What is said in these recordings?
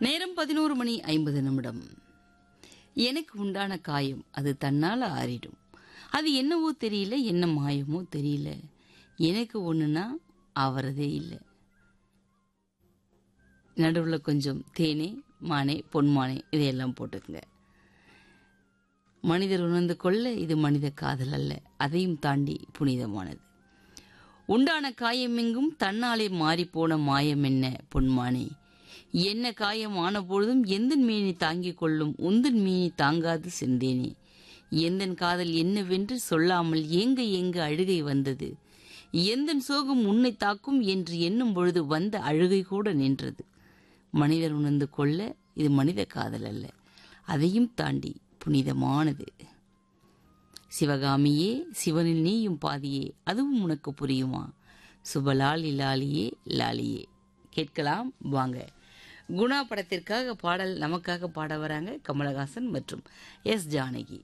நேரம் பதினோரு மணி ஐம்பது நிமிடம் எனக்கு உண்டான காயம் அது தன்னால ஆறிடும் அது என்னவோ தெரியல என்ன மாயமோ தெரியல எனக்கு ஒண்ணுனா அவரதே இல்லை நடுவில் கொஞ்சம் தேனே மானே பொன்மானே இதையெல்லாம் போட்டுக்குங்க மனிதர் உணர்ந்து கொள்ள இது மனித காதல் அல்ல அதையும் தாண்டி புனிதமானது உண்டான காயமெங்கும் தன்னாலே மாறிப்போன மாயம் என்ன பொன்மானே என்ன காயம் ஆன பொழுதும் எந்தன் மீனி தாங்கிக் கொள்ளும் உந்தன் மீனி தாங்காது சென்றேனே எந்தன் காதல் என்னவென்று சொல்லாமல் ஏங்க ஏங்க அழுகை வந்தது எந்தன் சோகம் உன்னை தாக்கும் என்று எண்ணும் பொழுது வந்த அழுகை கூட நின்றது மனிதர் உணர்ந்து கொள்ள இது மனித காதல் அல்ல அதையும் தாண்டி புனிதமானது சிவகாமியே சிவனில் நீயும் பாதியே அதுவும் உனக்கு புரியுமா சுபலாலி லாலியே லாலியே கேட்கலாம் வாங்க குணா படத்திற்காக பாடல் நமக்காக பாட வராங்க கமலஹாசன் மற்றும் எஸ் ஜானகி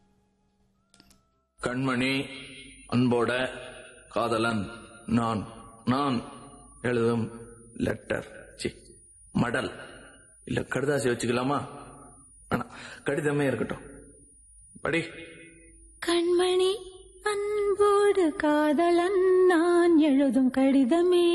கண்மணி அன்போட காதலன் நான் நான் எழுதும் லெட்டர் சி மடல் இல்ல கடுதாசி வச்சுக்கலாமா வேணாம் கடிதமே இருக்கட்டும் படி கண்மணி அன்போடு காதலன் நான் எழுதும் கடிதமே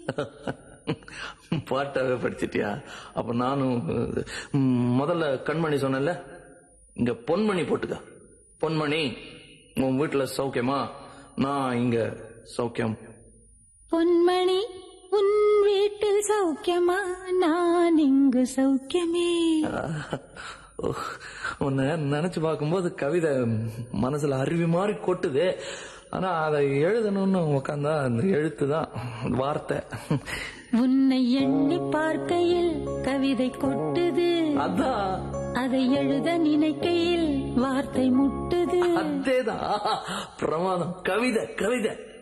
பாட்டாவே படிச்சிட்டியா அப்ப நானும் ம், முதல்ல கண்மணி சொன்னேன்ல இங்க பொன்மணி போட்டுக்க பொன்மணி உன் வீட்டுல சௌக்கியமா நான் இங்க சௌக்கியம் பொன்மணி உன் வீட்டில் சௌக்கியமா நான் இங்கு சௌக்கியமே ஓ, உன்னை நினைச்சு பார்க்கும்போது கவிதை மனசுல அருவி மாதிரி கொட்டுது ஆனா அதை எழுதணும்னு உக்காந்தா அந்த எழுத்து தான் வார்த்தை உன்னை எண்ணி பார்க்கையில் கவிதை கொட்டுது அதான் அதை எழுத நினைக்கையில் வார்த்தை முட்டுது அதேதான் பிரமாதம் கவிதை கவிதை